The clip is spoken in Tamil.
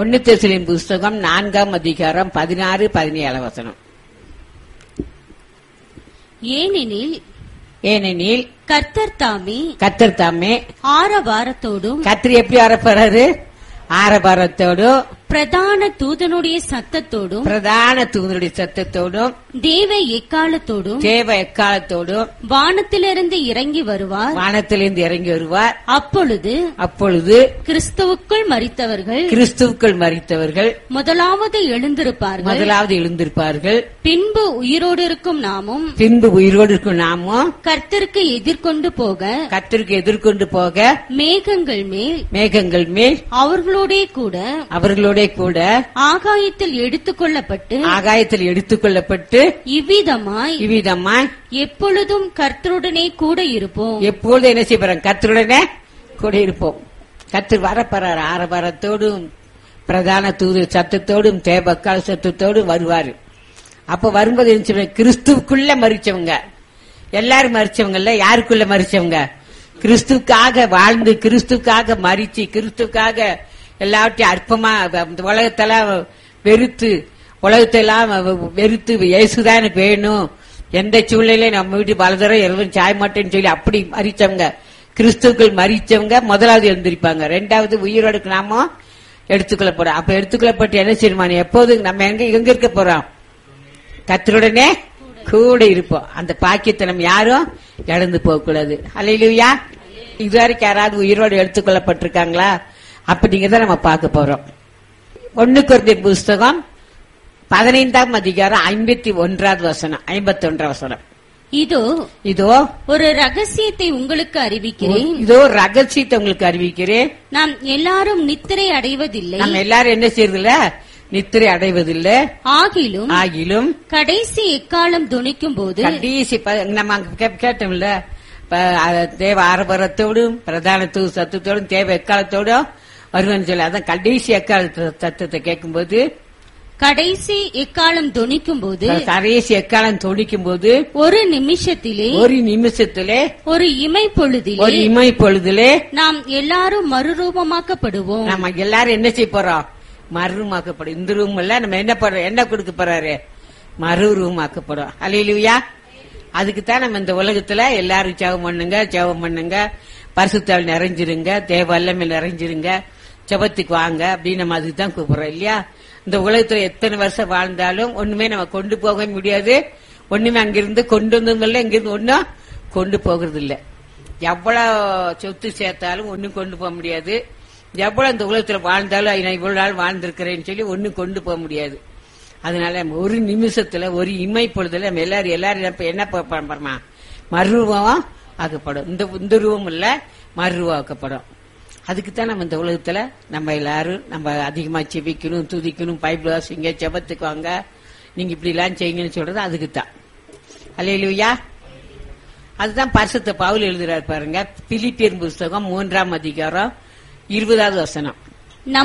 ஒன்னு தெசலின் புஸ்தகம் நான்காம் அதிகாரம் பதினாறு பதினேழு வசனம் ஏனெனில் ஏனெனில் கர்த்தர் தாமே கத்தர் தாமே ஆரவாரத்தோடும் கத்திரி எப்படி வரப்போறாரு ஆரபாரத்தோடும் பிரதான தூதனுடைய சத்தத்தோடும் பிரதான தூதனுடைய சத்தத்தோடும் தேவ எக்காலத்தோடும் தேவ எக்காலத்தோடும் வானத்திலிருந்து இறங்கி வருவார் வானத்திலிருந்து இறங்கி வருவார் அப்பொழுது அப்பொழுது கிறிஸ்துவுக்குள் மரித்தவர்கள் கிறிஸ்துவுக்குள் மறித்தவர்கள் முதலாவது எழுந்திருப்பார்கள் முதலாவது எழுந்திருப்பார்கள் பின்பு உயிரோடு இருக்கும் நாமும் பின்பு உயிரோடு இருக்கும் நாமும் கர்த்தருக்கு எதிர்கொண்டு போக கத்திற்கு எதிர்கொண்டு போக மேகங்கள் மேல் மேகங்கள் மேல் அவர்களோடே கூட அவர்களோட கூட ஆகாயத்தில் எடுத்துக் கொள்ளப்பட்டு ஆகாயத்தில் எடுத்துக் கொள்ளப்பட்டு இவ்விதமாய் இவ்விதமாய் எப்பொழுதும் கர்த்தருடனே கூட இருப்போம் எப்பொழுது என்ன செய்யப்படுறோம் கத்தருடனே கூட இருப்போம் கத்து வரப்போறார் ஆரபாரத்தோடும் பிரதான தூது சத்தத்தோடும் தேவக்கால சத்தத்தோடும் வருவாரு அப்ப வரும்போது என்ன செய்வாங்க? கிறிஸ்துவுக்குள்ள மறிச்சவங்க எல்லாரும் மறிச்சவங்கல்ல யாருக்குள்ள மறிச்சவங்க கிறிஸ்துக்காக வாழ்ந்து கிறிஸ்துக்காக மறிச்சு கிறிஸ்துக்காக எல்லாவற்றையும் அற்பமா இந்த உலகத்தெல்லாம் வெறுத்து உலகத்தெல்லாம் வெறுத்து இயேசுதான் எனக்கு வேணும் எந்த சூழ்நிலையில நம்ம வீட்டு பலதரம் எல்லாம் சாய மாட்டேன்னு சொல்லி அப்படி மறிச்சவங்க கிறிஸ்துக்கள் மறிச்சவங்க முதலாவது எழுந்திருப்பாங்க ரெண்டாவது உயிரோடுக்கு நாம எடுத்துக்கொள்ள போறோம் அப்ப எடுத்துக்கொள்ளப்பட்டு என்ன செய்யணும் எப்போது நம்ம எங்க எங்க இருக்க போறோம் கத்தருடனே கூட இருப்போம் அந்த பாக்கியத்தை நம்ம யாரும் இழந்து போக கூடாது அலையிலுயா இதுவரைக்கும் யாராவது உயிரோடு எடுத்துக்கொள்ளப்பட்டிருக்காங்களா அப்படிங்கறத நம்ம பார்க்க போறோம் ஒண்ணு குறைந்த புஸ்தகம் பதினைந்தாம் அதிகாரம் ஐம்பத்தி ஒன்றாவது வசனம் ஐம்பத்தி ஒன்றாம் வசனம் இதோ இதோ ஒரு ரகசியத்தை உங்களுக்கு அறிவிக்கிறேன் இதோ ஒரு ரகசியத்தை உங்களுக்கு அறிவிக்கிறேன் நாம் எல்லாரும் நித்திரை அடைவதில்லை நம்ம எல்லாரும் என்ன செய்யறதில்ல நித்திரை அடைவதில்லை ஆகிலும் ஆகிலும் கடைசி எக்காலம் துணிக்கும் போது கடைசி ப- நம்ம அங்க கே- கேட்டோம்ல ப- அஹ் தேவ ஆரபரத்தோடும் பிரதான தூ சத்தத்தோடும் தேவ எக்காலத்தோடும் வருவேன்னு சொல்லி அதான் கடைசி எக்கால சத்தத்தை கேட்கும்போது கடைசி எக்காலம் துணிக்கும் போது கடைசி எக்காலம் தொடிக்கும் போது ஒரு நிமிஷத்திலே ஒரு நிமிஷத்திலே ஒரு இமை பொழுதிலே ஒரு இமை பொழுதிலே நாம் எல்லாரும் மறுரூபமாக்கப்படுவோம் நம்ம எல்லாரும் என்ன செய்ய போறோம் மறுரூமாக்கப்படும் இந்த ரூம்ல நம்ம என்ன பண்றோம் என்ன கொடுக்க போறாரு மறுரூமாக்கப்படும் அலையிலுயா அதுக்கு தான் நம்ம இந்த உலகத்துல எல்லாரும் ஜெபம் பண்ணுங்க ஜெபம் பண்ணுங்க பரிசுத்தாவில் நிறைஞ்சிருங்க தேவ வல்லமையில் நிறைஞ்சிருங்க ஜெபத்துக்கு வாங்க அப்படின்னு நம்ம அதுக்கு தான் கூப்பிடுறோம் இல்லையா இந்த உலகத்துல எத்தனை வருஷம் வாழ்ந்தாலும் ஒண்ணுமே நம்ம கொண்டு போக முடியாது ஒண்ணுமே அங்கிருந்து கொண்டு வந்ததில்ல இங்கிருந்து ஒன்னும் கொண்டு போகிறது இல்ல எவ்வளவு சொத்து சேர்த்தாலும் ஒண்ணும் கொண்டு போக முடியாது எவ்வளவு இந்த உலகத்துல வாழ்ந்தாலும் நான் இவ்வளவு நாள் வாழ்ந்திருக்கிறேன்னு சொல்லி ஒண்ணும் கொண்டு போக முடியாது அதனால நம்ம ஒரு நிமிஷத்துல ஒரு இமை பொழுதுல நம்ம எல்லாரும் எல்லாரும் இப்ப என்ன பண்றோமா மறுரூபம் ஆக்கப்படும் இந்த இந்த ரூபம் இல்ல மறுரூபம் ஆக்கப்படும் அதுக்கு தான் நம்ம இந்த உலகத்துல நம்ம எல்லாரும் நம்ம அதிகமா செபிக்கணும் துதிக்கணும் பைபிள் வாசிங்க ஜெபத்துக்கு வாங்க நீங்க இப்படி எல்லாம் செய்யுங்கன்னு சொல்றது அதுக்கு தான் அல்லையா அதுதான் பரிசுத்த பவுல் எழுதுறாரு பாருங்க பிலிப்பியர் புஸ்தகம் மூன்றாம் அதிகாரம் இருபதாவது வசனம்